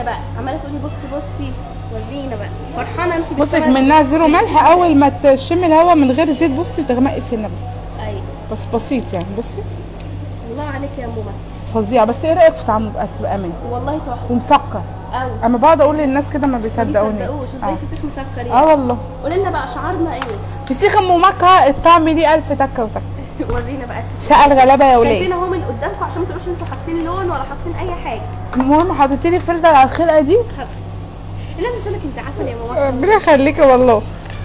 بقى عماله تقولي بصي بصي ورينا بقى فرحانه انت بصي بالسمك؟ منها زيرو ملح اول ما تشمي الهواء من غير زيت بصي تغمقي سنه بس ايوه بس بسيط يعني بصي الله عليك يا ماما فظيع بس ايه رايك في طعمه بس بامان والله تحفه ومسكر قوي اما بقعد اقول للناس كده ما ما بيصدقوني بيصدقوش ازاي اه, الفسيخ مسكر آه يعني والله قولي لنا بقى شعارنا ايه فسيخ ام مكه الطعم ليه الف تكه وتكه ورينا بقى شقى الغلابه يا شايفين ولاد اهو من قدامكم عشان ما تقولوش انتوا حاطين لون ولا حاطين اي حاجه المهم حطيتي لي فلتر على الخلقه دي لازم تقول لك انت عسل يا ماما ربنا يخليكي والله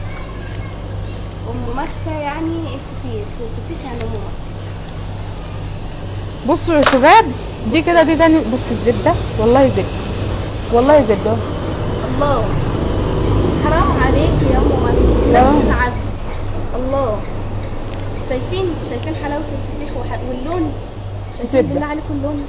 ام مكه يعني الفسيخ والفسيخ يعني ام مكه بصوا يا شباب دي كده دي تاني بص الزبده والله زبده والله زبده الله حرام عليك يا ام مكه لا. لازم تتعذب الله شايفين شايفين حلاوه الفسيخ وح... واللون شايفين زبدة. بالله عليكم اللون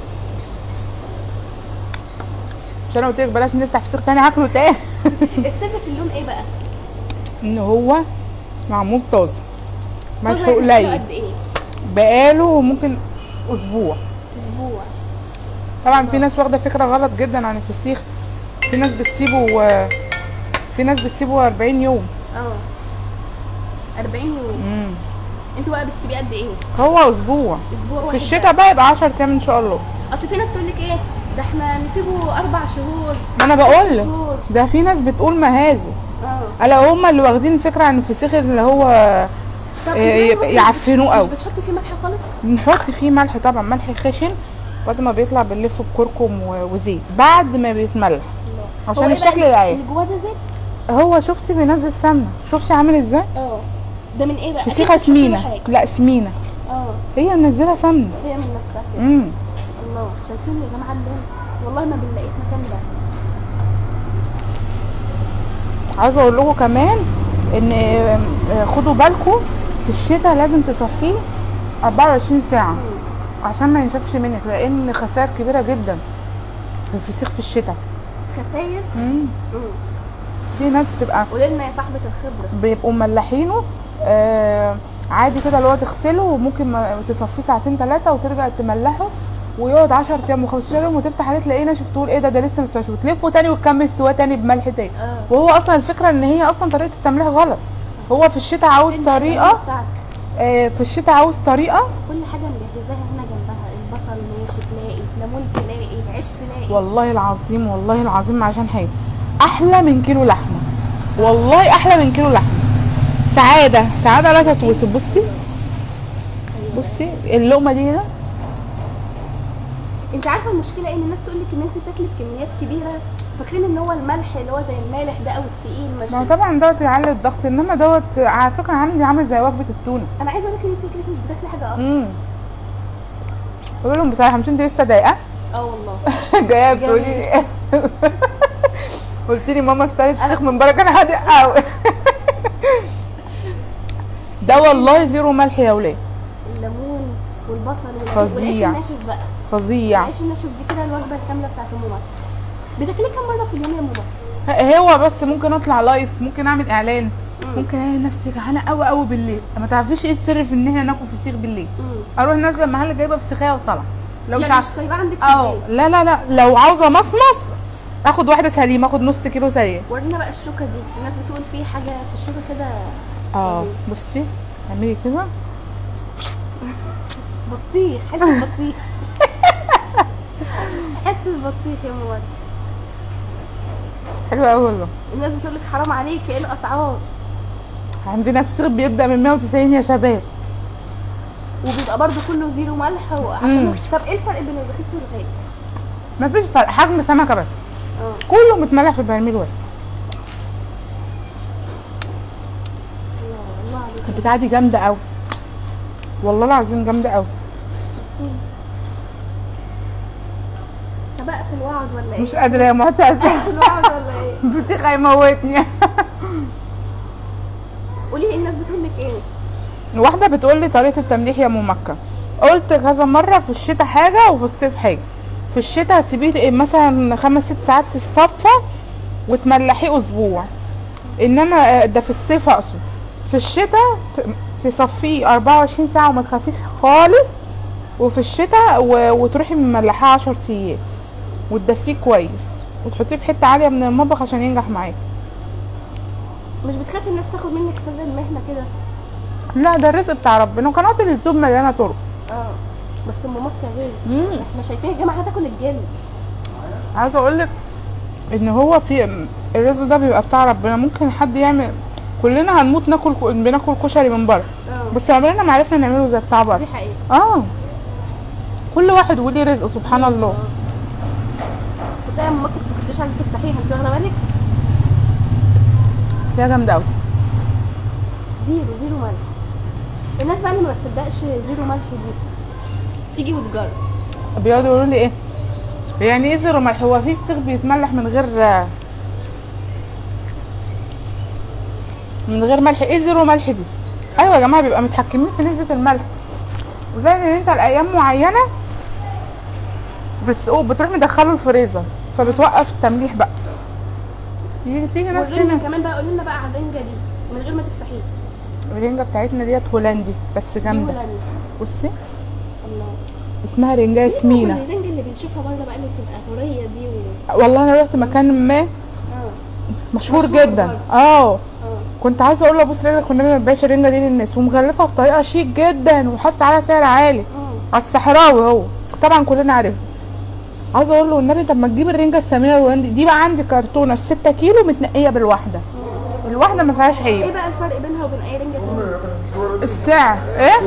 مش انا قلت لك بلاش نفتح فسيخ تاني هاكله تاني السر في اللون ايه بقى ان هو معمول طازه ملح طازة يعني قليل قد ايه بقاله ممكن اسبوع اسبوع طبعا في ناس واخده فكره غلط جدا عن الفسيخ في ناس بتسيبه آه، في ناس بتسيبه 40 يوم اه 40 يوم مم. انتوا بقى بتسيبيه قد ايه هو اسبوع اسبوع في واحد الشتاء بقى يبقى 10 ايام ان شاء الله بس. اصل في ناس تقول لك ايه ده احنا نسيبه اربع شهور ما انا بقول لك شهور ده في ناس بتقول مهازي اه الا هم اللي واخدين فكره عن الفسيخ اللي هو طب آه، انت بقى يبقى ممكن- يعفنوه مش قوي بتحطي فيه ملح خالص نحط فيه ملح طبعا ملح خشن بعد ما بيطلع بنلفه بكركم و- وزيت بعد ما بيتملح عشان هو ايه بقى الشكل العادي اللي جواه ده زيت هو شفتي بينزل سمنه شفتي عامل ازاي اه ده من ايه بقى فسيخه أكيد مش حاطين له سمينه حاجة. لا سمينه اه هي منزله سمنه هي من نفسها كده امم الله شايفين يا جماعه اللون والله ما بنلاقيه في مكان ده عايزه اقول لكم كمان ان آه، خدوا بالكم في الشتاء لازم تصفيه 24 ساعه عشان ما ينشفش منك لان خسائر كبيره جدا في الفسيخ في الشتاء خساير مم. امم في ناس بتبقى قولي لنا يا صاحبه الخبره بيبقوا مملحينه آه عادي كده اللي هو تغسله وممكن ما- تصفيه ساعتين ثلاثه وترجع تملحه ويقعد 10 ايام و15 يوم وتفتح عليه تلاقيه ناشف تقول ايه ده ده لسه مش وتلفه تاني وتكمل سواه تاني بملح تاني اه وهو اصلا الفكره ان هي اصلا طريقه التمليح غلط هو في الشتاء عاوز فين طريقه الألوان بتاعتك؟ آه في الشتاء عاوز طريقه كل حاجه مجهزاها هنا جنبها البصل ماشي تلاقي ليمون تلاقي عيش تلاقي والله العظيم والله العظيم عشان حاجه احلى من كيلو لحمه والله احلى من كيلو لحمه سعاده سعاده لا تتوصف بصي بصي اللقمه دي كده انت عارفه المشكله ايه ان الناس تقول لك ان انت بتاكلي بكميات كبيره فاكرين ان هو الملح اللي هو زي المالح ده او التقيل مش ما هو طبعا دوت يعلي الضغط انما دوت على فكره عندي عامل زي وجبه التونه انا عايزه اقول لك ان انت كده مش بتاكلي حاجه اصلا امم بقول لهم بصراحه مش انت لسه ضايقه اه والله جايه بتقولي قلت لي ماما اشتريت فسيخ من بره كان هادئ قوي ده والله زيرو ملح يا ولاد الليمون والبصل والعيش- فظيع. والعيش الناشف بقى فظيع العيش الناشف دي كده الوجبه الكامله بتاعت ماما بتاكليه كام مره في اليوم يا ماما هو بس ممكن اطلع لايف ممكن اعمل اعلان ممكن الاقي نفسي جعانه قوي قوي بالليل ما تعرفيش ايه السر في ان احنا ناكل فسيخ بالليل امم اروح نازله المحل جايبه فسيخيه وطالعه لو مش يعني مش عارفه سايباه عندك في اه البيت لا لا لا لو عاوزه مصمص اخد واحده سليمه اخد نص كيلو سليم ورينا بقى الشوكه دي الناس بتقول في حاجه في الشوكه كده اه بصي اعملي كده بطيخ حته بطيخ حته بطيخ يا ماما حلوه قوي والله الناس بتقول لك حرام عليك ايه الاسعار عندنا فسيخ بيبدا من 190 يا شباب وبيبقى برضو كله زيرو ملح وعشان مم. نص- طب ايه الفرق بين الرخيص والغالي؟ مفيش فرق حجم سمكه بس اه كله متملح في برميل واحد الله الله عليك البتاعه دي جامده قوي والله العظيم جامده قوي طب اقفل واقعد ولا ايه؟ مش قادره يا معتز اقفل واقعد ولا ايه؟ الفسيخ هيموتني قولي لي الناس بتقول لك ايه؟ واحده بتقول لي طريقه التمليح يا ام مكه قلت كذا مره في الشتاء حاجه وفي الصيف حاجه في الشتاء هتسيبيه مثلا خمس ست ساعات تتصفى وتملحيه اسبوع انما آه، ده في الصيف اقصد في الشتاء ت- تصفيه 24 ساعه وما تخافيش خالص وفي الشتاء و... وتروحي مملحاه 10 ايام وتدفيه كويس وتحطيه في حته عاليه من المطبخ عشان ينجح معاك مش بتخافي الناس تاخد منك سر المهنه كده لا ده الرزق بتاع ربنا وقناه اليوتيوب مليانه طرق اه بس ام مكه غير مم. احنا شايفين يا جماعه هتاكل الجلد عايزه اقول لك ان هو في الرزق ده بيبقى بتاع ربنا ممكن حد يعمل كلنا هنموت ناكل بناكل كشري من بره اه بس عمرنا ما عرفنا نعمله زي بتاع بره دي حقيقه اه كل واحد وليه رزق سبحان الله كفايه ام مكه ما كنتش عايزه تفتحيها انت واخده بالك بس هي جامده قوي زيرو زيرو ملح الناس بقى اللي ما تصدقش زيرو ملح دي تيجي وتجرب بيقعدوا يقولوا لي ايه يعني ايه زيرو ملح هو في فسيخ بيتملح من غير من غير ملح ايه زيرو ملح دي ايوه يا جماعه بيبقى متحكمين في نسبه الملح وزي ان انت لايام معينه بت... بتروح مدخله الفريزر فبتوقف التمليح بقى تيجي تيجي ناس وقولنا هنا كمان بقى قولنا بقى على الرنجه دي من غير ما تفتحيها الرنجه بتاعتنا ديت هولندي بس دي جامده هولندي بصي الله اسمها رنجه ياسمينه الرنجه اللي بنشوفها بره بقى اللي بتبقى طريه دي و... والله انا رحت مكان ما اه مشهور مشهور جدا برضه. اه اه كنت عايزه اقول له بص رجلك والنبي ما تبيعش الرنجه دي للناس ومغلفه بطريقه شيك جدا وحاطط عليها سعر عالي مم. على الصحراوي هو طبعا كلنا عارفين عايزه اقول له والنبي طب ما تجيب الرنجه السمينه الهولندي دي بقى عندي كرتونه الستة كيلو متنقيه بالواحده الواحده ما فيهاش ايه عيب بقى الفرق بينها وبين اي رنجه تانية السعر ايه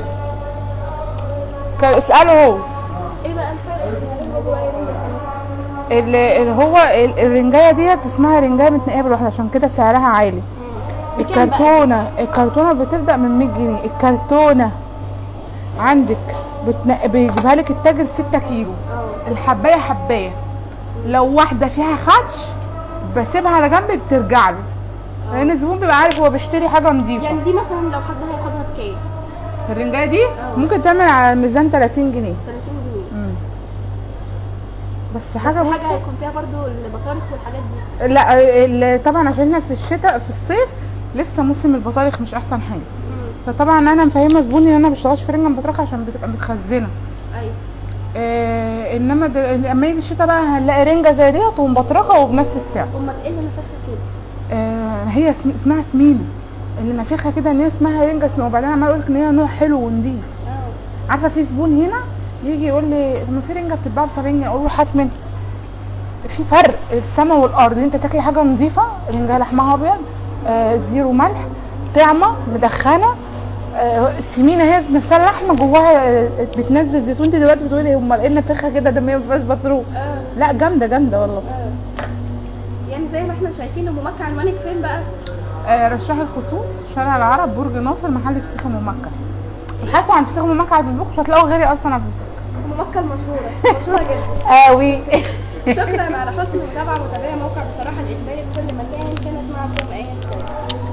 كان اساله هو ايه بقى الفرق بين الرنجه دي واي رنجه تانية اللي اللي هو ال- الرنجايه ديت اسمها رنجايه متنقيه بالواحده عشان كده سعرها عالي بكام بقى؟ الكرتونه الكرتونه بتبدا من 100 جنيه الكرتونه عندك بتنق... بيجيبها لك التاجر 6 كيلو اه الحبايه حبايه لو واحده فيها خدش بسيبها على جنب بترجع له لان الزبون بيبقى عارف هو بيشتري حاجه نظيفه يعني دي مثلا لو حد هياخدها بكام الرنجايه دي ممكن تعمل على ميزان 30 جنيه 30 جنيه بس بس حاجه حاجه بص هيكون فيها برضو البطارخ والحاجات دي لا ال- طبعا عشان احنا في الشتاء في الصيف لسه موسم البطارخ مش احسن حاجه فطبعا انا مفهمه زبوني ان انا ما بشتغلش في رنجه مبطرخه عشان بتبقى متخزنه ايوه آه انما دل... لما يجي الشتاء بقى هنلاقي رنجه زي ديت ومبطرخه وبنفس السعر امال ايه اللي نفخها كده آه هي اسم... اسمها سمينه اللي نافخها كده ان هي اسمها رنجه اسمها وبعدين عمال اقول لك ان هي نوع حلو ونضيف اه عارفه في زبون هنا يجي يقول لي طب ما في رنجه بتتباع ب 70 جنيه اقول له هات منها في فرق السما والارض انت تاكلي حاجه نظيفه رنجه لحمها ابيض آه زيرو ملح طعمه مدخنه آه السمينه هي نفسها اللحمه جواها آه، بتنزل زيتون انت دلوقتي بتقولي امال ايه نفخها كده ده ما فيهاش بطروخ اه لا جامده جامده والله يعني زي ما احنا شايفين ام مكه عنوانك فين بقى آه رشاح الخصوص شارع العرب برج ناصر محل فسيخ ام مكه ابحثوا عن فسيخ ام مكه على الفيسبوك مش هتلاقوا غيري اصلا على الفيسبوك ام مكه المشهوره مشهوره جدا قوي شكرا على حسن المتابعه ومتابعه موقع بصراحه الاخباري في كل مكان كانت معكم ايه السلام